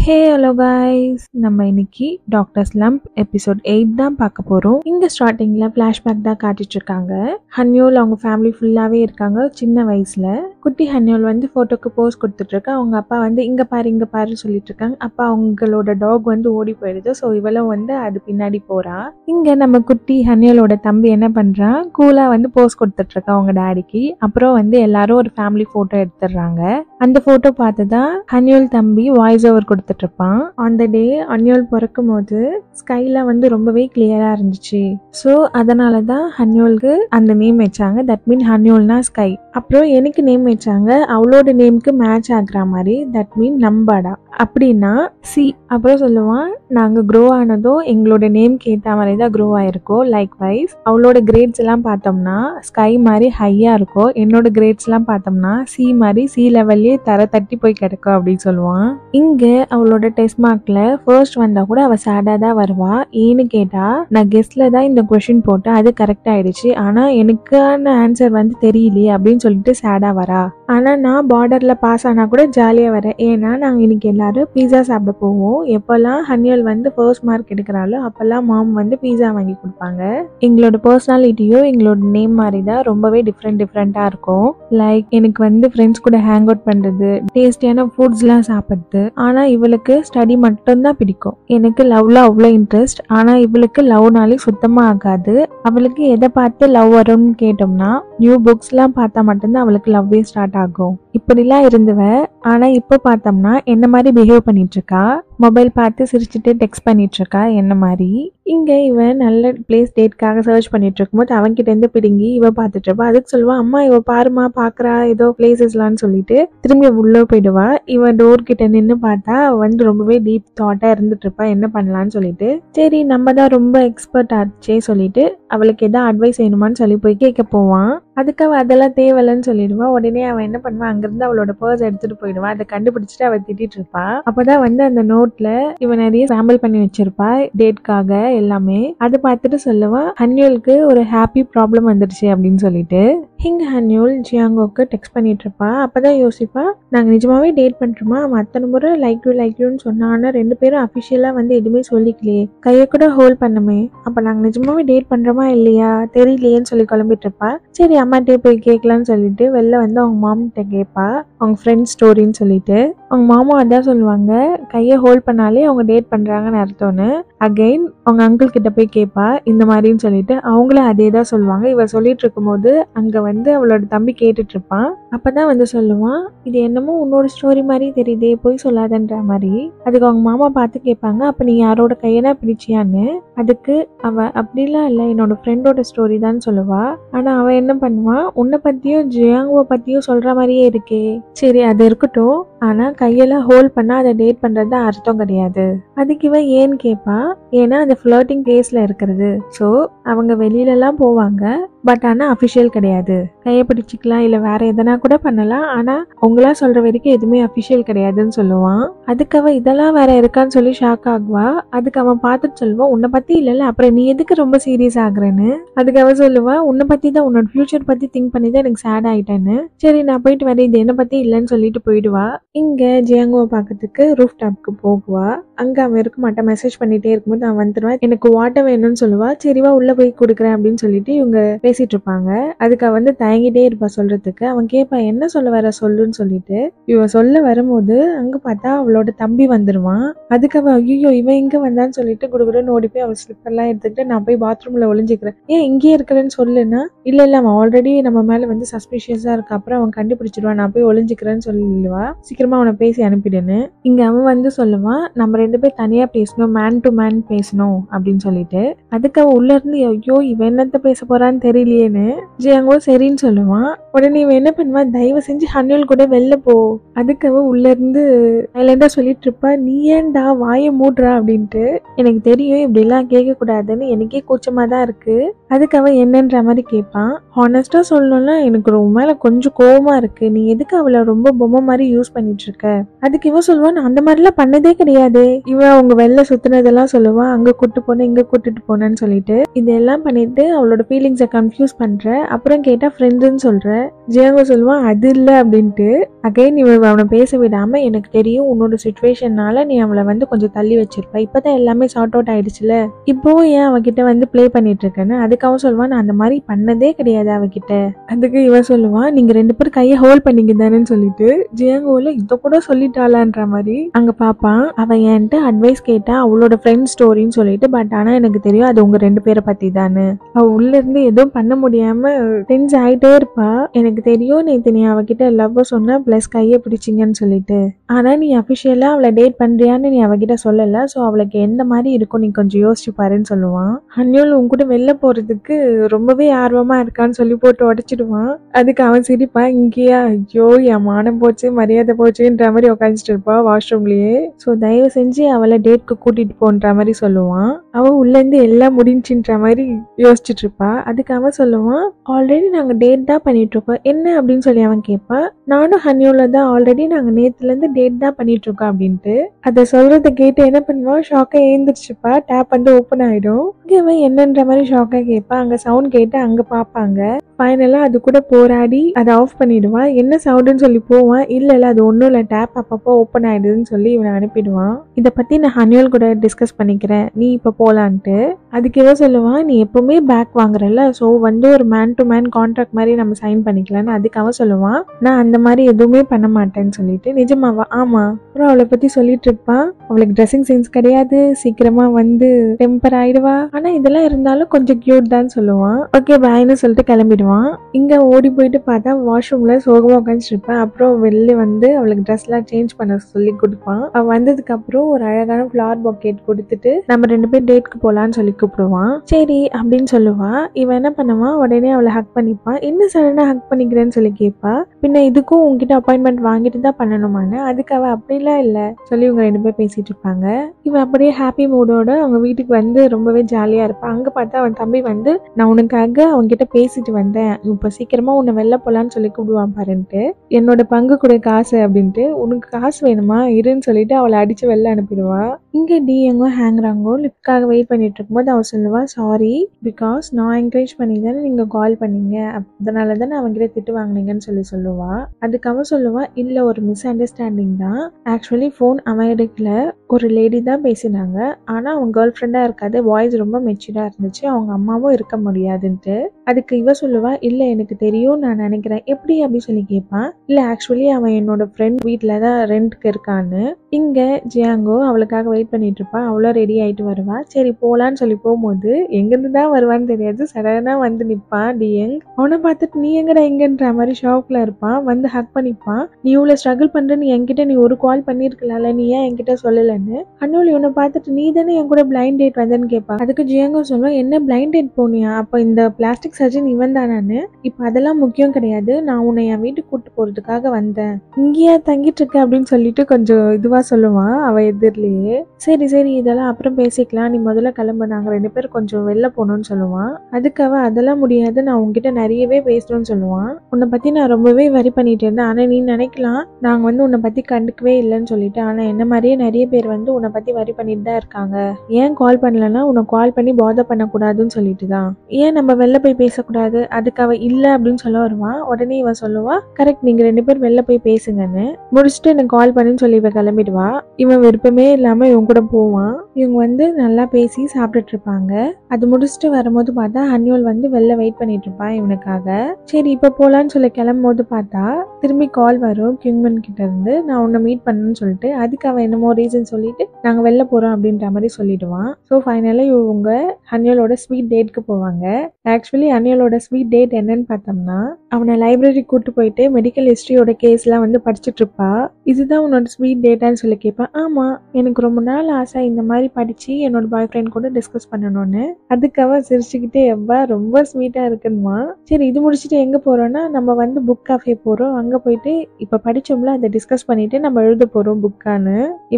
hey hello guys நம்ம இன்னைக்கு doctor slump episode eight தான் பார்க்க போகிறோம் இங்கே ஸ்டார்டிங்கில் ஃப்ளாஷ்பேக் தான் காட்டிட்டு இருக்காங்க ஹன்யோல் அவங்க ஃபேமிலி ஃபுல்லாகவே இருக்காங்க சின்ன வயசில் குட்டி ஹன்யோல் வந்து ஃபோட்டோக்கு போஸ் கொடுத்துட்ருக்கா அவங்க அப்பா வந்து இங்கே பாரு இங்கே பாரு சொல்லிட்டு இருக்காங்க அப்பா அவங்களோட டாக் வந்து ஓடி போயிடுது ஸோ இவளும் வந்து அது பின்னாடி போகிறா இங்கே நம்ம குட்டி ஹன்யோலோட தம்பி என்ன பண்ணுறான் கூலாக வந்து போஸ் கொடுத்துட்ருக்கா அவங்க டேடிக்கு அப்புறம் வந்து எல்லாரும் ஒரு ஃபேமிலி ஃபோட்டோ எடுத்துடுறாங்க அந்த ஃபோட்டோ பார்த்து தான் ஹன்யோல் தம்பி வாய்ஸ் ஓவர் கொடுத்துட்டு இருப்பான் அந்த டே அன்யோல் பிறக்கும் போது ஸ்கைல வந்து ரொம்பவே கிளியரா இருந்துச்சு ஸோ அதனால தான் ஹன்யோலுக்கு அந்த நேம் வச்சாங்க தட் மீன் ஹன்யோல்னா ஸ்கை அப்புறம் எனக்கு நேம் வச்சாங்க அவளோட நேம்க்கு மேட்ச் ஆகுற மாதிரி தட் மீன் நம்பாடா அப்படின்னா சி அப்புறம் சொல்லுவான் நாங்கள் க்ரோ ஆனதும் எங்களோட நேம்க்கு ஏற்ற மாதிரி தான் க்ரோ ஆயிருக்கோம் லைக் வைஸ் அவளோட கிரேட்ஸ் எல்லாம் பார்த்தோம்னா ஸ்கை மாதிரி ஹையாக இருக்கும் என்னோட கிரேட்ஸ்லாம் பார்த்தோம்னா சி மாதிரி சி லெவல்லே தர தட்டி போய் கிடக்கும் அப்படின்னு சொல்லுவான் இங்கே அவளோட டெஸ்ட் மார்க்கில் ஃபர்ஸ்ட் வந்தால் கூட அவள் சேடாக தான் வருவா ஏன்னு கேட்டால் நான் கெஸ்டில் தான் இந்த கொஷின் போட்டேன் அது கரெக்ட் ஆயிடுச்சு ஆனால் எனக்கான ஆன்சர் வந்து தெரியலையே அப்படின்னு சொல்லிட்டு சேடாக வரா ஆனால் நான் பார்டரில் பாஸ் ஆனால் கூட ஜாலியாக வரேன் ஏன்னா நாங்கள் இன்னைக்கு எல்லாரும் பீஸா சாப்பிட போவோம் எப்போல்லாம் ஹன்யல் வந்து ஃபர்ஸ்ட் மார்க் எடுக்கிறாளோ அப்போல்லாம் மாம் வந்து பீஸா வாங்கி கொடுப்பாங்க எங்களோட பர்சனாலிட்டியும் எங்களோட நேம் மாதிரி தான் ரொம்பவே டிஃப்ரெண்ட் டிஃப்ரெண்ட்டாக இருக்கும் லைக் எனக்கு வந்து ஃப்ரெண்ட்ஸ் கூட ஹேங் அவுட் பண்ணுறது டேஸ்டியான ஃபுட்ஸ்லாம் சாப்பிட்றது ஆனால் இவளுக்கு ஸ்டடி மட்டும்தான் பிடிக்கும் எனக்கு லவ்ல அவ்வளோ இன்ட்ரெஸ்ட் ஆனால் இவளுக்கு லவ்னாலே சுத்தமாக ஆகாது அவளுக்கு எதை பார்த்து லவ் வரும்னு கேட்டோம்னா நியூ புக்ஸ்லாம் பார்த்தா மட்டும்தான் அவளுக்கு லவ்வே ஸ்டார்ட் ஆகும் இப்படிலாம் இருந்தவ ஆனால் இப்போ பார்த்தோம்னா என்ன மாதிரி பிஹேவ் பண்ணிட்டு இருக்கா மொபைல் பார்த்து சிரிச்சுட்டு டெக்ஸ்ட் பண்ணிட்டு இருக்கா என்ன மாதிரி இங்கே இவன் நல்ல பிளேஸ் டேட்காக சர்ச் பண்ணிட்டு இருக்கும்போது அவன்கிட்ட இருந்து பிடுங்கி இவ பார்த்துட்டு இருப்பா அதுக்கு சொல்லுவா அம்மா இவ பாருமா பார்க்கறா ஏதோ பிளேசஸ்லான்னு சொல்லிட்டு திரும்பி உள்ள போயிடுவா இவன் டோர் கிட்ட நின்று பார்த்தா அவ வந்து ரொம்பவே டீப் தாட்டா இருந்துட்டு இருப்பா என்ன பண்ணலான்னு சொல்லிட்டு சரி நம்ம தான் ரொம்ப எக்ஸ்பர்ட் ஆச்சே சொல்லிட்டு அவளுக்கு எதாவது அட்வைஸ் வேணுமான்னு சொல்லி போய் கேட்க போவான் அதுக்கு அவ அதெல்லாம் தேவையில்லைன்னு சொல்லிடுவா உடனே அவன் என்ன பண்ணுவான் அங்கிருந்து அவளோட பர்ஸ் எடுத்துட்டு போயிடுவா அதை கண்டுபிடிச்சிட்டு அவ திட்டிட்டு இருப்பா அப்பதான் வந்து அந்த நோட்ல இவன் நிறைய சாம்பிள் பண்ணி வச்சிருப்பா டேட்காக எல்லாமே அதை பார்த்துட்டு சொல்லுவா ஹன்யூலுக்கு ஒரு ஹாப்பி ப்ராப்ளம் வந்துடுச்சு அப்படின்னு சொல்லிட்டு ஹிங் ஹன்யூல் ஜியாங்கோக்கு டெக்ஸ்ட் பண்ணிட்டு இருப்பா அப்பதான் யோசிப்பா நாங்க நிஜமாவே டேட் பண்றோமா அவன் அத்தனை முறை லைக் யூ லைக் யூன்னு சொன்னா ஆனா ரெண்டு பேரும் அபிஷியலா வந்து எதுவுமே சொல்லிக்கலையே கையை கூட ஹோல்ட் பண்ணமே அப்ப நாங்க நிஜமாவே டேட் பண்றோமா இல்லையா தெரியலையேன்னு சொல்லி குழம்பிட்டு இருப்பா சரி அம்மாட்டே போய் கேட்கலான்னு சொல்லிட்டு வெளில வந்து அவங்க மாமிட்ட கேட்பா அவங்க ஃப்ரெண்ட் ஸ்டோரின்னு சொல்லிட்டு அவங்க மாமா அதான் சொல்லுவாங்க கையை ஹோல்ட் பண்ணாலே அவங்க டேட் பண்றாங்கன்னு அர்த்தம்னு அகைன் அவங்க அங்கிள் கிட்ட போய் கேட்பா இந்த மாதிரின்னு சொல்லிட்டு அவங்களும் அதே தான் சொல்லுவாங்க இவ சொல்லிட்டு இருக்கும்போது அங்க வந்து அவளோட தம்பி கேட்டுட்டு இருப்பான் அப்பதான் வந்து சொல்லுவான் இது என்னமோ உன்னோட ஸ்டோரி மாதிரி தெரியுதே போய் சொல்லாதன்ற மாதிரி அதுக்கு அவங்க மாமா பார்த்து கேட்பாங்க அப்ப நீ யாரோட கையனா பிடிச்சியான்னு அதுக்கு அவ அப்படிலாம் இல்லை என்னோட ஃப்ரெண்டோட ஸ்டோரி தான் சொல்லுவா ஆனா அவ என்ன பண்ணுவான் உன்னை பத்தியும் ஜியாங்குவை பத்தியும் சொல்ற மாதிரியே இருக்கே சரி அது இருக்கட்டும் ஆனா கையெல்லாம் ஹோல்ட் பண்ணா அதை டேட் பண்றது அர்த்தம் கிடையாது அதுக்கு இவன் ஏன்னு கேட்பா ஏன்னா அந்த ஃப்ளர்ட்டிங் கேஸ்ல இருக்கிறது ஸோ அவங்க வெளியிலலாம் போவாங்க பட் ஆனால் அஃபிஷியல் கிடையாது கையை பிடிச்சிக்கலாம் இல்லை வேற எதனா கூட பண்ணலாம் ஆனால் உங்களா சொல்ற வரைக்கும் எதுவுமே அஃபிஷியல் கிடையாதுன்னு சொல்லுவான் அதுக்கு அவ இதெல்லாம் வேற இருக்கான்னு சொல்லி ஷாக் ஆகுவா அதுக்கு அவன் பார்த்துட்டு சொல்லுவான் உன்னை பத்தி இல்லைல்ல அப்புறம் நீ எதுக்கு ரொம்ப சீரியஸ் ஆகுறேன்னு அதுக்கு அவ சொல்லுவா உன்னை பத்தி தான் உன்னோட ஃபியூச்சர் பத்தி திங்க் பண்ணி தான் எனக்கு சேட் ஆயிட்டேன்னு சரி நான் போயிட்டு வரேன் இது என்னை பத்தி இல்லைன்னு சொல்லிட்டு போயிடுவா இங்க ஜியாங்கோவை பார்க்கறதுக்கு ரூஃப் டாப்க்கு போகுவா அங்க அவன் இருக்க மாட்டான் மெசேஜ் பண்ணிட்டே இருக்கும்போது அவன் வந்துடுவா எனக்கு வாட்டர் வேணும்னு சொல்லுவா சரிவா உள்ள போய் கொடுக்குறேன் அப்படின்னு சொல்லிட்டு இவங்க பேசிட்டு இருப்பாங்க அதுக்கு அவ வந்து தயங்கிட்டே இருப்பா சொல்றதுக்கு அவன் கேட்பா என்ன சொல்ல வர சொல்லுன்னு சொல்லிட்டு இவ சொல்ல வரும்போது அங்க பார்த்தா அவளோட தம்பி வந்துருவான் அதுக்கு அவ ஐயோ இவன் இங்க வந்தான்னு சொல்லிட்டு குடுகுடுன்னு ஓடி போய் அவள் ஸ்லிப்பர்லாம் எடுத்துக்கிட்டு நான் போய் பாத்ரூம்ல ஒளிஞ்சுக்கிறேன் ஏன் இங்கேயே இருக்கிறேன்னு சொல்லுன்னா இல்ல இல்ல அவன் ஆல்ரெடி நம்ம மேல வந்து சஸ்பிஷியஸா இருக்கு அப்புறம் அவன் கண்டுபிடிச்சிடுவான் நான் போய் ஒளிஞ்சுக்கிறேன்னு சொல்லிடுவா சீக்கிரமா அவனை பேசி அனுப்பிடுன்னு இங்க அவன் வந்து சொல்லுவான் நம்ம ரெண்டு பேர் தனியா பேசணும் மேன் டு மேன் பேசணும் அப்படின்னு சொல்லிட்டு அதுக்கு அவன் உள்ள இருந்து ஐயோ இவன் என்னத்த பேச போறான்னு தெரியலையேன்னு ஜியாங்கோ சரின்னு சொல்லுவான் உடனே இவன் என்ன பண்ணுவான் தயவு செஞ்சு ஹன்யூல் கூட வெளில போ அதுக்கு அவ உள்ள இருந்து சைலண்டா சொல்லிட்டு இருப்பா நீ ஏன்டா வாயை மூடுறா அப்படின்ட்டு எனக்கு தெரியும் இப்படிலாம் கேட்க கூடாதுன்னு எனக்கே கூச்சமா தான் இருக்கு அதுக்கு அவன் என்னன்ற மாதிரி கேட்பான் ஹானஸ்டா சொல்லணும்னா எனக்கு ரொம்ப மேல கொஞ்சம் கோவமா இருக்கு நீ எதுக்கு அவளை ரொம்ப பொம்மை மாதிரி யூஸ் பண்ணிட்டு இருக்க அதுக்கு இவன் சொல்லுவான் நான் அந்த மாதிரிலாம் பண்ணதே கிடையாது இவன் அவங்க வெளில சுத்தினதெல்லாம் சொல்லுவான் அங்க கூட்டு போனேன் இங்க கூட்டிட்டு போனேன்னு சொல்லிட்டு இதெல்லாம் பண்ணிட்டு அவளோட ஃபீலிங்ஸை கன்ஃபியூஸ் கன்ஃபியூஸ் பண்ற அப்புறம் கேட்டா ஃப்ரெண்டுன்னு சொல்ற ஜியாங்கோ சொல்லுவான் அது இல்ல அப்படின்ட்டு அகைன் இவன் அவனை பேச விடாம எனக்கு தெரியும் உன்னோட சுச்சுவேஷன்னால நீ அவளை வந்து கொஞ்சம் தள்ளி வச்சிருப்ப இப்பதான் எல்லாமே சார்ட் அவுட் ஆயிடுச்சுல இப்போ ஏன் அவகிட்ட வந்து ப்ளே பண்ணிட்டு இருக்கேன்னு அதுக்கு அவன் சொல்லுவான் நான் அந்த மாதிரி பண்ணதே கிடையாது அவகிட்ட அதுக்கு இவன் சொல்லுவான் நீங்க ரெண்டு பேரும் கையை ஹோல்ட் பண்ணிங்க தானேன்னு சொல்லிட்டு ஜியாங்கோல இத கூட சொல்லிட்டாளான்ற மாதிரி அங்க பாப்பான் அவன் என்கிட்ட அட்வைஸ் கேட்டா அவளோட ஃப்ரெண்ட் ஸ்டோரின்னு சொல்லிட்டு பட் ஆனா எனக்கு தெரியும் அது உங்க ரெண்டு பேரை பத்தி தானே அவ உள்ள இருந்து எதுவும் பண்ண முடியாம டென்ஸ் ஆயிட்டே இருப்பா எனக்கு தெரியும் நேத்து நீ அவகிட்ட லவ் சொன்ன பிளஸ் கையை பிடிச்சிங்கன்னு சொல்லிட்டு ஆனா நீ அபிஷியலா அவளை டேட் பண்றியான்னு நீ அவகிட்ட சொல்லல சோ அவளுக்கு எந்த மாதிரி இருக்கும் நீ கொஞ்சம் யோசிச்சு பாருன்னு சொல்லுவான் அந்நியோல் உன் கூட வெளில போறதுக்கு ரொம்பவே ஆர்வமா இருக்கான்னு சொல்லி போட்டு உடைச்சிடுவான் அதுக்கு அவன் சிரிப்பான் இங்கேயா ஐயோ என் மானம் போச்சு மரியாதை போச்சுன்ற மாதிரி உட்காந்துட்டு இருப்பா வாஷ்ரூம்லயே ஸோ தயவு செஞ்சு அவளை டேட்க்கு கூட்டிட்டு போன்ற மாதிரி சொல்லுவான் அவன் உள்ள இருந்து எல்லாம் முடிஞ்சுன்ற மாதிரி யோசிச்சுட்டு இருப்பா அதுக்கு அவன் சொல்லுவான் ஆல்ரெடி நாங்க டேட் தான் பண்ணிட்டு இருக்கோம் என்ன அப்படின்னு சொல்லி அவன் கேட்பான் நானும் ஹனியோல தான் ஆல்ரெடி நாங்க நேத்துல இருந்து டேட் தான் பண்ணிட்டு இருக்கோம் அப்படின்ட்டு அதை சொல்றதை கேட்டு என்ன பண்ணுவான் ஷாக்கா ஏந்திரிச்சுப்பா டேப் வந்து ஓப்பன் ஆயிடும் இங்க அவன் என்னன்ற மாதிரி ஷாக்கா கேட்பா அங்க சவுண்ட் கேட்டு அங்க பாப்பாங்க ஃபைனலா அது கூட போராடி அதை ஆஃப் பண்ணிடுவான் என்ன சவுண்டுன்னு சொல்லி போவான் இல்ல இல்ல அது ஒன்றும் இல்லை டேப் அப்பப்போ ஓப்பன் ஆயிடுதுன்னு சொல்லி இவனை அனுப்பிடுவான் இதை பத்தி நான் ஹனியல் கூட டிஸ்கஸ் பண்ணிக்கிறேன் நீ இப்போ போலான்ட்டு அதுக்கு எதோ சொல்லுவான் நீ எப்பவுமே பேக் வாங்குறல்ல ஸோ வந்து ஒரு மேன் டு மேன் கான்ட்ராக்ட் மாதிரி நம்ம சைன் பண்ணிக்கலாம்னு அதுக்கு அவன் சொல்லுவான் நான் அந்த மாதிரி எதுவுமே பண்ண மாட்டேன்னு சொல்லிட்டு நிஜமாவா ஆமா அப்புறம் அவளை பத்தி சொல்லிட்டு இருப்பான் அவளுக்கு ட்ரெஸ்ஸிங் சென்ஸ் கிடையாது சீக்கிரமா வந்து டெம்பர் ஆயிடுவா ஆனா இதெல்லாம் இருந்தாலும் கொஞ்சம் கியூட் தான் சொல்லுவான் ஓகே பாய்னு சொல்லிட்டு கிளம்பிடுவான் இங்க ஓடி போயிட்டு பார்த்தா வாஷ்ரூம்ல சோகமா உட்காந்துட்டு இருப்பேன் அப்புறம் வெளில வந்து அவளுக்கு ட்ரெஸ் எல்லாம் சேஞ்ச் பண்ண சொல்லி கொடுப்பான் அவ வந்ததுக்கு அப்புறம் ஒரு அழகான ஃபிளவர் பொக்கேட் கொடுத்துட்டு நம்ம ரெண்டு பேர் டேட்க்கு போலான்னு சொல்லி கூப்பிடுவான் சரி அப்படின்னு சொல்லுவா இவன் என்ன பண்ணுவான் உடனே அவளை ஹக் பண்ணிப்பான் என்ன சடனா ஹக் பண்ணிக்கிறேன்னு சொல்லி கேட்பா பின்ன இதுக்கும் உங்ககிட்ட அப்பாயின்மெண்ட் வாங்கிட்டு தான் பண்ணணுமான்னு அதுக்கு அவ அப்படிலாம் இல்ல சொல்லி இவங்க ரெண்டு பேர் பேசிட்டு இருப்பாங்க இவன் அப்படியே ஹாப்பி மூடோட அவங்க வீட்டுக்கு வந்து ரொம்பவே ஜாலியா இருப்பான் அங்க பார்த்தா அவன் தம்பி வந்து நான் உனக்காக அவன்கிட்ட பேசிட்டு வந்தேன் இப்போ சீக்கிரமா உன்னை வெளில போலான்னு சொல்லி கூப்பிடுவான் பாருன்ட்டு என்னோட பங்கு கூட காசு அப்படின்ட்டு உனக்கு காசு வேணுமா இருன்னு சொல்லிட்டு அவளை அடிச்சு வெளில அனுப்பிடுவா இங்க டி எங்கோ ஹேங்குறாங்கோ லிஃப்ட்காக வெயிட் பண்ணிட்டு இருக்கும்போது அவ சொல்லுவா சாரி பிகாஸ் நான் என்கரேஜ் பண்ணி தானே நீங்க கால் பண்ணீங்க அதனால தானே அவன்கிட்ட திட்டு வாங்குனீங்கன்னு சொல்லி சொல்லுவா அதுக்கு அவ சொல்லுவா இல்ல ஒரு மிஸ் அண்டர்ஸ்டாண்டிங் தான் ஆக்சுவலி ஃபோன் அவன் எடுக்கல ஒரு லேடி தான் பேசினாங்க ஆனா அவன் கேர்ள் ஃப்ரெண்டா இருக்காது வாய்ஸ் ரொம்ப மெச்சூர்டா இருந்துச்சு அவங்க அம்மாவும் இருக்க முடியாதுன்ட்டு அதுக்கு இவ சொல்லுவா இல்ல எனக்கு தெரியும் நான் நினைக்கிறேன் எப்படி அப்படி சொல்லி கேட்பான் இல்ல ஆக்சுவலி அவன் என்னோட ஃப்ரெண்ட் வீட்ல தான் ரெண்ட்க்கு இருக்கான்னு இங்க ஜியாங்கோ அவளுக்காக வெயிட் பண்ணிட்டு இருப்பா அவளோ ரெடி ஆயிட்டு வருவா சரி போலான்னு சொல்லி போகும்போது எங்கிருந்து தான் வருவான்னு தெரியாது சடனா வந்து நிப்பான் டியங் அவனை பார்த்துட்டு நீ எங்கடா எங்கன்ற மாதிரி ஷாக்ல இருப்பான் வந்து ஹக் பண்ணிப்பான் நீ இவ்வளவு ஸ்ட்ரகிள் பண்ற நீ என்கிட்ட நீ ஒரு கால் பண்ணிருக்கலாம்ல நீ ஏன் என்கிட்ட சொல்லலன்னு அண்ணோல் இவனை பார்த்துட்டு நீ தானே என் கூட பிளைண்ட் டேட் வந்தேன்னு கேட்பா அதுக்கு ஜியாங்கோ சொல்லுவான் என்ன பிளைண்ட் டேட் போனியா அப்ப இந்த பிளாஸ்டிக் சர்ஜன் இவன் தானு இப்ப அதெல்லாம் முக்கியம் கிடையாது நான் உன்னை என் வீட்டுக்கு கூட்டு போறதுக்காக வந்தேன் இங்கேயா தங்கிட்டு இருக்க அப்படின்னு சொல்லிட்டு கொஞ்சம் இதுவா சொல்லுவான் அவ எதிரிலேயே சரி சரி இதெல்லாம் அப்புறம் பேசிக்கலாம் நீ முதல்ல கிளம்பு நாங்க ரெண்டு பேரும் கொஞ்சம் வெளில போகணும்னு சொல்லுவான் அதுக்கு அவ அதெல்லாம் முடியாது நான் உன்கிட்ட நிறையவே பேசணும்னு சொல்லுவான் உன்னை பத்தி நான் ரொம்பவே வரி பண்ணிட்டு இருந்தேன் ஆனா நீ நினைக்கலாம் நாங்க வந்து உன்னை பத்தி கண்டுக்கவே இல்லைன்னு சொல்லிட்டு ஆனா என்ன மாதிரியே நிறைய பேர் வந்து உன்னை பத்தி வரி பண்ணிட்டு தான் இருக்காங்க ஏன் கால் பண்ணலன்னா உன்னை கால் பண்ணி பாதர் பண்ணக்கூடாதுன்னு சொல்லிட்டு தான் ஏன் நம்ம வெளில போய் பேசக்கூடாது அதுக்கு அவ இல்ல அப்படின்னு சொல்ல வருவான் உடனே இவன் சொல்லுவா கரெக்ட் நீங்க ரெண்டு பேர் வெளில போய் பேசுங்கன்னு முடிச்சுட்டு எனக்கு கால் பண்ணுன்னு சொல்லி இவ கிளம்பிடுவா இவன் விருப்பமே இல்லாம இவன் கூட போவான் இவங்க வந்து நல்லா பேசி சாப்பிட்டுட்டு இருப்பாங்க அது முடிச்சுட்டு வரும்போது பார்த்தா ஹன்யோல் வந்து வெளில வெயிட் பண்ணிட்டு இருப்பான் இவனுக்காக சரி இப்ப போலான்னு சொல்லி கிளம்பும் போது பார்த்தா திரும்பி கால் வரும் கிங்மன் கிட்ட இருந்து நான் உன்னை மீட் பண்ணணும்னு சொல்லிட்டு அதுக்கு அவன் என்னமோ ரீசன் சொல்லிட்டு நாங்க வெளில போறோம் அப்படின்ற மாதிரி சொல்லிடுவான் ஸோ ஃபைனலாக இவங்க ஹன்யோலோட ஸ்வீட் டேட்க்கு போவாங்க ஆக்சுவலி அனியலோட ஸ்வீட் டேட் என்னன்னு பார்த்தோம்னா அவனை லைப்ரரி கூட்டு போயிட்டு மெடிக்கல் ஹிஸ்டரியோட கேஸ்லாம் வந்து படிச்சுட்டு இருப்பா இதுதான் உன்னோட ஸ்வீட் டேட்டான்னு சொல்லி கேட்பான் ஆமா எனக்கு ரொம்ப நாள் ஆசை இந்த மாதிரி படிச்சு என்னோட பாய் ஃப்ரெண்ட் கூட டிஸ்கஸ் பண்ணணும்னு அதுக்கு அவ சிரிச்சுக்கிட்டே எவ்வா ரொம்ப ஸ்வீட்டா இருக்குன்னுமா சரி இது முடிச்சுட்டு எங்க போறோம்னா நம்ம வந்து புக் காஃபே போறோம் அங்க போயிட்டு இப்ப படிச்சோம்ல அதை டிஸ்கஸ் பண்ணிட்டு நம்ம எழுத போறோம் புக்கான்னு இவகிட்டயே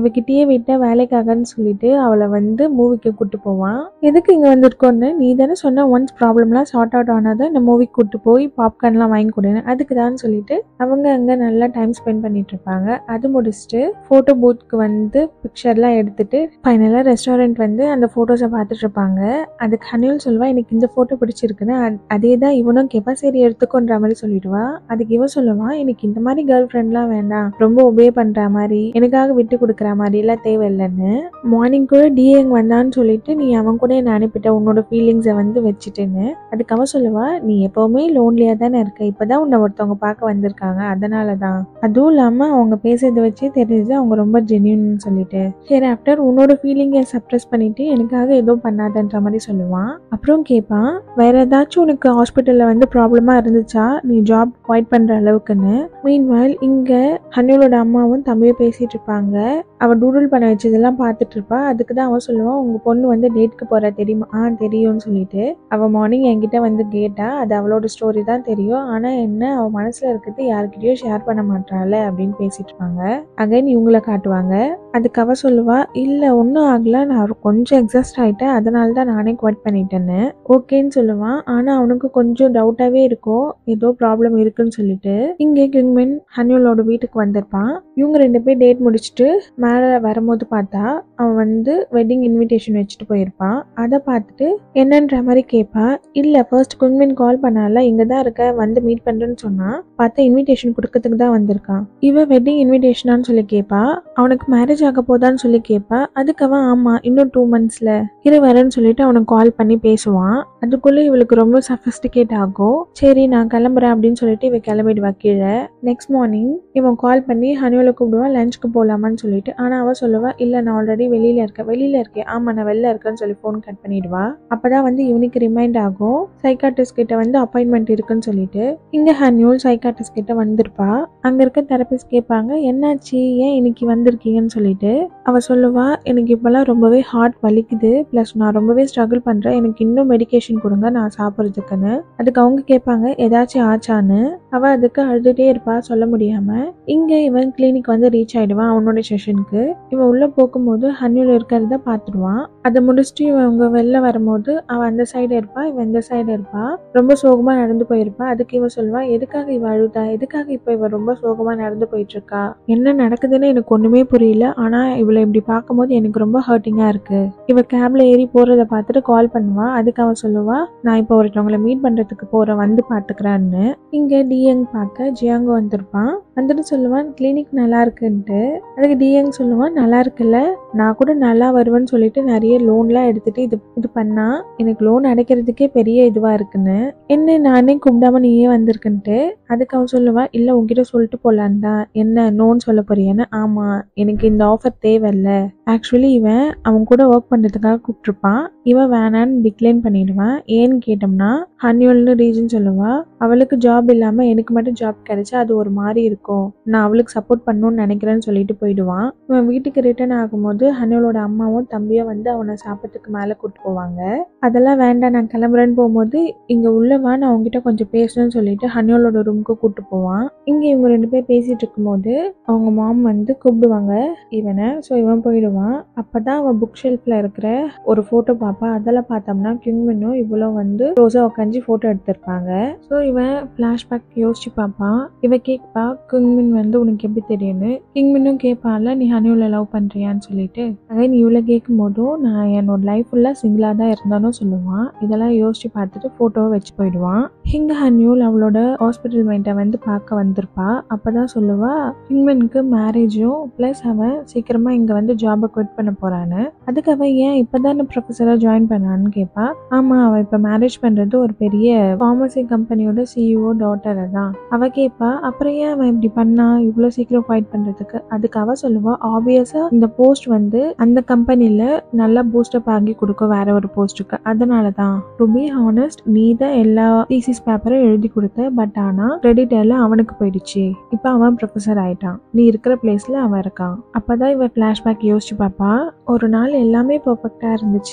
விட்ட வேலைக்காகன்னு சொல்லிட்டு அவளை வந்து மூவிக்கு கூட்டு போவான் எதுக்கு இங்க வந்திருக்கோன்னு நீ தானே சொன்ன ஒன்ஸ் ப்ராப்ளம்லாம் சார்ட் அவுட் ஆனாதான் இந்த மூவிக்கு கூட்டு போய் பாப்கார்ன்லாம் வாங்கி கொடுன்னு அதுக்கு தான் சொல்லிட்டு அவங்க அங்க நல்லா டைம் ஸ்பெண்ட் பண்ணிட்டு இருப்பாங்க அது முடிச்சுட்டு போட்டோ பூத்துக்கு வந்து பிக்சர்லாம் எடுத்துட்டு ஃபைனலாக ரெஸ்டாரண்ட் வந்து அந்த ஃபோட்டோஸை பார்த்துட்டு இருப்பாங்க அதுக்கு ஹனில் சொல்லுவா எனக்கு இந்த ஃபோட்டோ பிடிச்சிருக்குன்னு அத்- அதே தான் இவனும் கேட்பா சரி எடுத்துக்கோன்ற மாதிரி சொல்லிடுவா அதுக்கு இவன் சொல்லுவான் எனக்கு இந்த மாதிரி கேர்ள் ஃப்ரெண்ட்லாம் வேண்டாம் ரொம்ப ஒபே பண்ற மாதிரி எனக்காக விட்டு கொடுக்குற மாதிரி எல்லாம் தேவையில்லைன்னு மார்னிங் கூட டிஏங் வந்தான்னு சொல்லிட்டு நீ அவன் கூட என்ன அனுப்பிட்ட உன்னோட ஃபீலிங்ஸை வந்து வச்சுட்டுன்னு அதுக்கு அவ சொல்லுவா நீ எப்பவுமே லோன்லியா தானே இருக்க இப்பதான் உன்னை ஒருத்தவங்க பார்க்க வந்திருக்காங்க அதனால தான் அதுவும் இல்லாம அவங்க பேசுறதை வச்சே தெரியுது அவங்க ரொம்ப ஜென்யூன் சொல்லிட்டு சரி ஆஃப்டர் உன்னோட ஃபீலிங்கை சப்ரஸ் பண்ணிட்டு எனக்காக எதுவும் பண்ணாதன்ற மாதிரி சொல்லுவான் அப்புறம் கேட்பான் வேற ஏதாச்சும் உனக்கு ஹாஸ்பிட்டல்ல வந்து ப்ராப்ளமா இருந்துச்சா நீ ஜாப் அவாய்ட் பண்ற அளவுக்குன்னு மீன்வால் இங்க ஹன்னியோட அம்மாவும் தம்பியும் பேசிட்டு இருப்பாங்க அவ டூடுல் பண்ண வச்சதெல்லாம் பார்த்துட்டு இருப்பா அதுக்கு தான் அவன் சொல்லுவான் உங்க பொண்ணு வந்து டேட்க்கு போற தெரியுமா ஆ தெரியும்னு சொல்லிட்டு அவ மார்னிங் என்கிட்ட வந்து கேட்டா அது அவளோட ஸ்டோரி தான் தெரியும் ஆனா என்ன அவ மனசுல இருக்கிறது யார்கிட்டயும் ஷேர் பண்ண மாட்டாள அப்படின்னு பேசிட்டு இருப்பாங்க அகைன் இவங்கள காட்டுவாங்க அதுக்கு அவ சொல்லுவா இல்ல ஒன்றும் ஆகல நான் கொஞ்சம் எக்ஸாஸ்ட் ஆயிட்டேன் அதனால தான் நானே குவாட் பண்ணிட்டேன்னு ஓகேன்னு சொல்லுவான் ஆனா அவனுக்கு கொஞ்சம் டவுட்டாவே இருக்கும் ஏதோ ப்ராப்ளம் இருக்குன்னு சொல்லிட்டு இங்கே கிங்மென் ஹன்யூலோட வீட்டுக்கு வந்திருப்பான் இவங்க ரெண்டு பேர் டேட் முடிச்சுட்டு மேலே வரும்போது பார்த்தா அவன் வந்து வெட்டிங் இன்விடேஷன் வச்சுட்டு போயிருப்பான் அதை பார்த்துட்டு என்னன்ற மாதிரி கேட்பா இல்லை ஃபர்ஸ்ட் குங்மின் கால் பண்ணால இங்கே தான் இருக்க வந்து மீட் பண்ணுறேன்னு சொன்னா பார்த்தா இன்விடேஷன் கொடுக்கறதுக்கு தான் வந்திருக்கான் இவ வெட்டிங் இன்விடேஷனான்னு சொல்லி கேட்பா அவனுக்கு மேரேஜ் ஆக போதான்னு சொல்லி கேட்பா அதுக்கு அவன் ஆமா இன்னும் டூ மந்த்ஸ்ல இரு வரேன்னு சொல்லிட்டு அவனுக்கு கால் பண்ணி பேசுவான் அதுக்குள்ள இவளுக்கு ரொம்ப சஃபஸ்டிகேட் ஆகும் சரி நான் கிளம்புறேன் அப்படின்னு சொல்லிட்டு இவ கிளம்பிடுவா கீழே நெக்ஸ்ட் மார்னிங் இவன் கால் பண்ணி ஹனியோல கூப்பிடுவான் லஞ்சுக்கு போகலாமான்னு சொல்லிட்டு ஆனா அவ சொல்லுவா இல்ல நான் ஆல்ரெடி வெளியில இருக்கேன் வெளியில இருக்கேன் ஆமா நான் வெளில இருக்கேன்னு சொல்லி ஃபோன் கட் பண்ணிடுவா அப்பதான் வந்து இவனுக்கு ரிமைண்ட் ஆகும் சைக்காட்டிஸ்ட் கிட்ட வந்து அப்பாயின்மெண்ட் இருக்குன்னு சொல்லிட்டு இங்க ஹன்யூல் சைக்காட்டிஸ்ட் கிட்ட வந்திருப்பா அங்க இருக்க தெரபிஸ்ட் கேட்பாங்க என்னாச்சு ஏன் இன்னைக்கு வந்திருக்கீங்கன்னு சொல்லிட்டு அவ சொல்லுவா எனக்கு இப்பெல்லாம் ரொம்பவே ஹார்ட் வலிக்குது ப்ளஸ் நான் ரொம்பவே ஸ்ட்ரகிள் பண்றேன் எனக்கு இன்னும் மெடிகேஷன் கொடுங்க நான் சாப்பிட்றதுக்குன்னு அதுக்கு அவங்க கேட்பாங்க ஏதாச்சும் ஆச்சான்னு அவ அதுக்கு அழுதுட்டே இருப்பா சொல்ல முடியாம இங்க இவன் கிளினிக் வந்து ரீச் ஆயிடுவான் அவனோட செஷனுக்கு இவன் உள்ள போகும்போது ஹன்யூல இருக்கிறத பார்த்துடுவான் அதை முடிச்சுட்டு இவன் அவங்க வெளில வரும்போது அவன் அந்த சைடு இருப்பா இவன் இந்த சைடு இருப்பா ரொம்ப சோகமா நடந்து போயிருப்பா அதுக்கு இவன் சொல்லுவா எதுக்காக இவ அழுதா எதுக்காக இப்ப இவ ரொம்ப சோகமா நடந்து போயிட்டு இருக்கா என்ன நடக்குதுன்னு எனக்கு ஒண்ணுமே புரியல ஆனா இவளை இப்படி பார்க்கும்போது எனக்கு ரொம்ப ஹர்ட்டிங்கா இருக்கு இவ கேப்ல ஏறி போறத பார்த்துட்டு கால் பண்ணுவா அதுக்கு அவன் சொல்லுவா நான் இப்போ ஒருத்தவங்களை மீட் பண்றதுக்கு போறேன் வந்து பாத்துக்கிறேன்னு இங்க டிஎங் பார்க்க ஜியாங்க வந்திருப்பான் வந்துட்டு சொல்லுவான் கிளினிக் நல்லா இருக்குன்ட்டு அதுக்கு டிஎங் சொல்லுவான் நல்லா இருக்குல்ல நான் கூட நல்லா வருவேன்னு சொல்லிட்டு நிறைய லோன்லாம் எடுத்துட்டு இது இது பண்ணா எனக்கு லோன் அடைக்கிறதுக்கே பெரிய இதுவா இருக்குன்னு என்ன நானே கூப்பிடாம நீயே வந்திருக்குன்ட்டு அதுக்கு அவன் சொல்லுவா இல்ல உன்கிட்ட சொல்லிட்டு போலான் தான் என்ன நோன்னு சொல்ல போறியான்னு ஆமா எனக்கு இந்த ஆஃபர் தேவையில்ல ஆக்சுவலி இவன் அவன் கூட ஒர்க் பண்றதுக்காக கூப்பிட்டுருப்பான் இவன் வேணான்னு டிக்ளைன் பண்ணிடுவான் ஏன்னு கேட்டோம்னா ஹன்யூல்னு ரீசன் சொல்லுவா அவளுக்கு ஜாப் இல்லாம எனக்கு மட்டும் ஜாப் கிடைச்சா அது ஒரு மாதிரி இருக்கும் நான் அவளுக்கு சப்போர்ட் பண்ணணும்னு நினைக்கிறேன்னு சொல்லிட்டு போயிடுவான் இவன் வீட்டுக்கு ரிட்டர்ன் ஆகும்போது ஹன்யூலோட அம்மாவும் தம்பியும் வந்து அவனை சாப்பிட்றதுக்கு மேலே கூட்டு போவாங்க அதெல்லாம் வேண்டாம் நான் கிளம்புறேன்னு போகும்போது இங்க உள்ளவா நான் அவங்ககிட்ட கொஞ்சம் பேசணும்னு சொல்லிட்டு ஹன்யோலோட ரூமுக்கு கூட்டு போவான் இங்க இவங்க ரெண்டு பேர் பேசிட்டு இருக்கும்போது அவங்க மாம் வந்து கூப்பிடுவாங்க இவனை ஸோ இவன் போயிடுவான் அப்பதான் அவன் புக் ஷெல்ஃப்ல இருக்கிற ஒரு போட்டோ பார்ப்பா அதெல்லாம் பார்த்தோம்னா கிங்மினும் இவ்வளோ வந்து ரோஸா உட்காந்து போட்டோ எடுத்திருப்பாங்க ஸோ இவன் ஃப்ளாஷ்பேக் யோசிச்சு பார்ப்பான் இவ கேட்பா கிங்மின் வந்து உனக்கு எப்படி தெரியும்னு கிங்மினும் கேட்பான்ல நீ ஹனியூல லவ் பண்றியான்னு சொல்லிட்டு அகைன் இவளை கேட்கும் போதும் நான் என்னோட லைஃப் ஃபுல்லாக சிங்கிளாக தான் இருந்தாலும் சொல்லுவான் இதெல்லாம் யோசிச்சு பார்த்துட்டு ஃபோட்டோவை வச்சு போயிடுவான் ஹிங் ஹன்யூல் அவளோட ஹாஸ்பிட்டல் மைண்டை வந்து பார்க்க வந்திருப்பா அப்பதான் சொல்லுவா ஹிங்மனுக்கு மேரேஜும் ப்ளஸ் அவன் சீக்கிரமா இங்க வந்து ஜாபை குவிட் பண்ண போறான்னு அதுக்கு அவன் ஏன் இப்பதானே ப்ரொஃபஸராக ஜாயின் பண்ணான்னு கேட்பா ஆமா அவ இப்ப மேரேஜ் பண்றது ஒரு பெரிய ஃபார்மசி கம்பெனியோட சிஇஓ டாட்டரை தான் அவ கேட்பா அப்புறம் ஏன் அவன் இப்படி பண்ணா இவ்வளோ சீக்கிரம் ஃபைட் பண்றதுக்கு அதுக்கு அவ சொல்லுவா ஆப்வியஸா இந்த போஸ்ட் வந்து அந்த கம்பெனில நல்லா பூஸ்டப் ஆகி கொடுக்கும் வேற ஒரு போஸ்ட்டுக்கு அதனால தான் டு பி ஹானஸ்ட் நீ தான் எல்லா தீசிஸ் பேப்பரும் எழுதி கொடுத்த பட் ஆனா கிரெடிட் எல்லாம் அவனுக்கு போயிடுச்சு இப்போ அவன் ப்ரொஃபஸர் ஆயிட்டான் நீ இருக்கிற பிளேஸ்ல அவன் இருக்கான் அப்பதான் இவ ஃபிளாஷ்பேக் யோசிச்சு பார்ப்பா ஒரு நாள் எல்லாமே பர்ஃபெக்டா இருந்துச்சு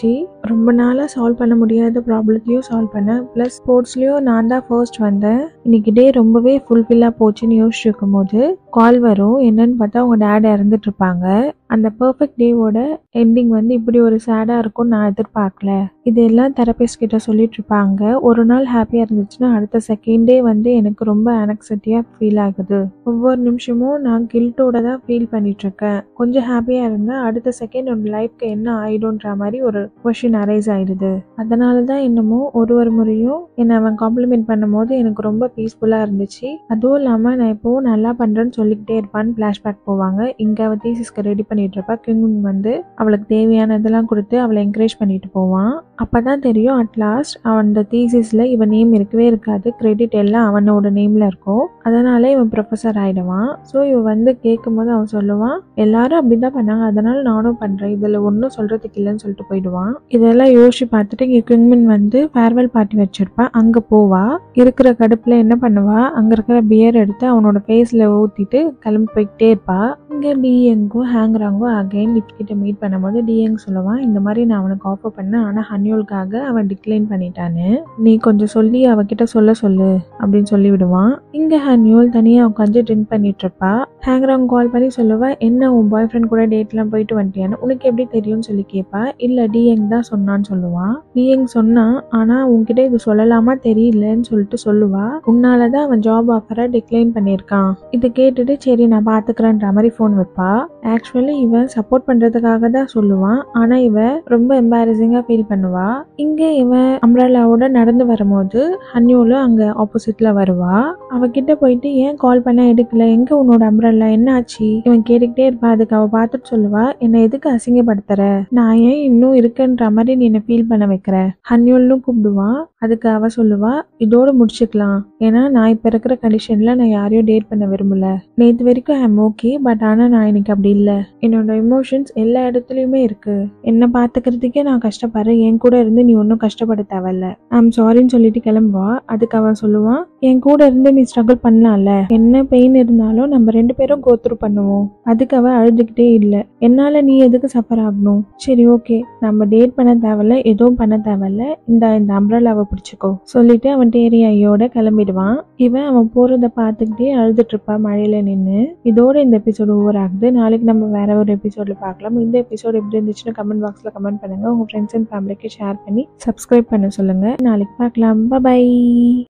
ரொம்ப நாளாக சால்வ் பண்ண முடியாத ப்ராப்ளத்தையும் சால்வ் பண்ணேன் ப்ளஸ் ஸ்போர்ட்ஸ்லேயும் நான் தான் ஃபர்ஸ்ட் வந்தேன் இன்னைக்கு டே ரொம்பவே ஃபுல்ஃபில்லாக போச்சுன்னு யோசிச்சு இருக்கும்போது கால் வரும் என்னன்னு பார்த்தா அவங்க டேட் இறந்துட்டு இருப்பாங்க அந்த பர்ஃபெக்ட் டேவோட எண்டிங் வந்து இப்படி ஒரு சேடாக இருக்கும்னு நான் எதிர்பார்க்கல இதெல்லாம் தெரபிஸ்ட் கிட்ட சொல்லிட்டு இருப்பாங்க ஒரு நாள் ஹாப்பியாக இருந்துச்சுன்னா அடுத்த செகண்ட் டே வந்து எனக்கு ரொம்ப அனக்சட்டியாக ஃபீல் ஆகுது ஒவ்வொரு நிமிஷமும் நான் கில்ட்டோட தான் ஃபீல் பண்ணிட்டு இருக்கேன் கொஞ்சம் ஹாப்பியாக இருந்தால் அடுத்த செகண்ட் ஒரு லைஃப்க்கு என்ன ஆயிடும்ன்ற மாதிரி ஒரு கொஷின் அரைஸ் ஆயிடுது அதனால தான் என்னமோ ஒரு ஒரு முறையும் என்னை அவன் காம்ப்ளிமெண்ட் பண்ணும்போது எனக்கு ரொம்ப பீஸ்ஃபுல்லாக இருந்துச்சு அதுவும் இல்லாமல் நான் எப்போவும் நல்லா பண்ணுறேன்னு சொல்லிக்கிட்டே இருப்பான்னு ஃப்ளாஷ்பேக் போவாங்க இங்கே அவள் தீசிஸ்க்கு ரெடி பண்ணிட்டு இருப்பா கிங்குன் வந்து அவளுக்கு தேவையானதெல்லாம் கொடுத்து அவளை என்கரேஜ் பண்ணிட்டு போவான் அப்போ தான் தெரியும் அட் லாஸ்ட் அவன் அந்த தீசிஸில் இவன் நேம் இருக்கவே இருக்காது கிரெடிட் எல்லாம் அவனோட நேமில் இருக்கும் அதனால இவன் ப்ரொஃபஸர் ஆயிடுவான் ஸோ இவன் வந்து கேட்கும்போது அவன் சொல்லுவான் எல்லாரும் அப்படி தான் பண்ணாங்க அதனால நானும் பண்ணுறேன் இதில் ஒன்றும் சொல்கிறதுக்கு இல்லைன்னு சொல்லிட்டு போயிடுவான் இதெல்லாம் யோசிச்சு பார்த்துட்டு இங்கே கிங்மின் வந்து ஃபேர்வெல் பார்ட்டி வச்சிருப்பா அங்கே போவா இருக்கிற கடுப்பில் என்ன பண்ணுவா அங்கே இருக்கிற பியர் எடுத்து அவனோட ஃபேஸில் ஊற்றிட்டு கிளம்பி போய்கிட்டே இருப்பா இங்கே டிஎங்கும் ஹேங்ராங்கும் அகைன் லிஃப்ட் கிட்ட மீட் பண்ணும்போது டிஎங் சொல்லுவான் இந்த மாதிரி நான் அவனுக்கு ஆஃபர் பண்ணேன் ஆனால் ஹன்யூலுக்காக அவன் டிக்ளைன் பண்ணிட்டான்னு நீ கொஞ்சம் சொல்லி அவகிட்ட சொல்ல சொல்லு அப்படின்னு சொல்லி விடுவான் இங்கே ஹன்யூல் தனியாக உட்காந்து ட்ரிங்க் பண்ணிட்டு இருப்பா ஹேங்ராங் கால் பண்ணி சொல்லுவா என்ன உன் பாய் ஃப்ரெண்ட் கூட டேட்லாம் போயிட்டு வந்துட்டியான்னு உனக்கு எப்படி தெரியும்னு சொல்லி கேட்பா இல்லை டிஎங் தான் சொன்னான்னு சொல்லுவான் டிஎங் சொன்னா ஆனால் உன்கிட்ட இது சொல்லலாமா தெரியலன்னு சொல்லிட்டு சொல்லுவா உன்னால தான் அவன் ஜாப் ஆஃபரை டிக்ளைன் பண்ணியிருக்கான் இது கேட்டுட்டு சரி நான் பார்த்துக்கிறேன்ற மாதிரி ஃபோன் வைப்பா ஆக்சுவலி இவன் சப்போர்ட் பண்ணுறதுக்காக தான் சொல்லுவான் ஆனால் இவன் ரொம்ப எம்பாரசிங்காக ஃபீல் பண்ணுவா இங்கே இவன் அம்ரலாவோட நடந்து வரும்போது ஹன்யூலும் அங்கே ஆப்போசிட்டில் வருவா அவகிட்ட போயிட்டு ஏன் கால் பண்ண எடுக்கல எங்கே உன்னோட அம்ரல்லா என்ன ஆச்சு இவன் கேட்டுக்கிட்டே இருப்பா அதுக்கு அவள் பார்த்துட்டு சொல்லுவா என்னை எதுக்கு அசிங்கப்படுத்துற நான் ஏன் இன்னும் இருக்கேன்ற மாதிரி நீ என்னை ஃபீல் பண்ண வைக்கிற ஹன்யூல்னு கூப்பிடுவான் அதுக்கு அவ சொல்லுவா இதோட முடிச்சுக்கலாம் ஏன்னா நான் இப்போ இருக்கிற கண்டிஷனில் நான் யாரையும் டேட் பண்ண விரும்பல நேற்று வரைக்கும் ஐம் ஓகே பட் ஆனால் நான் இன்னைக்கு அப்படி இல்லை என்னோட எமோஷன்ஸ் எல்லா இடத்துலையுமே இருக்கு என்னை பார்த்துக்கிறதுக்கே நான் கஷ்டப்படுறேன் என் கூட இருந்து நீ ஒன்றும் கஷ்டப்பட தேவையில்ல ஐம் சாரின்னு சொல்லிட்டு கிளம்புவா அதுக்கு அவன் சொல்லுவான் என் கூட இருந்து நீ ஸ்ட்ரகிள் பண்ணலாம்ல என்ன பெயின் இருந்தாலும் நம்ம ரெண்டு பேரும் கோத்ரூ பண்ணுவோம் அதுக்கு அவ அழுதுகிட்டே இல்லை என்னால நீ எதுக்கு சஃபர் ஆகணும் சரி ஓகே நம்ம டேட் பண்ண தேவையில்ல எதுவும் பண்ண தேவையில்ல இந்த இந்த அம்ரலாவை பிடிச்சிக்கோ சொல்லிட்டு அவன் டேரி ஐயோட கிளம்பிடுவான் இவன் அவன் போறத பார்த்துக்கிட்டே அழுதுட்டு இருப்பா மழையில நின்று இதோட இந்த எபிசோடு ஓவர் ஆகுது நாளைக்கு நம்ம வேற ஒரு எபிசோட்ல பார்க்கலாம் இந்த எபிசோட் எப்படி இருந்துச்சுன்னு கமெண்ட் பாக்ஸ்ல கமெண்ட் பண்ணுங்க உங்க ஃப்ரெண்ட்ஸ் அண்ட் ஃபேமிலிக்கு ஷேர் பண்ணி சப்ஸ்கிரைப் பண்ண சொல்லுங்க நாளைக்கு பார்க்கலாம் பை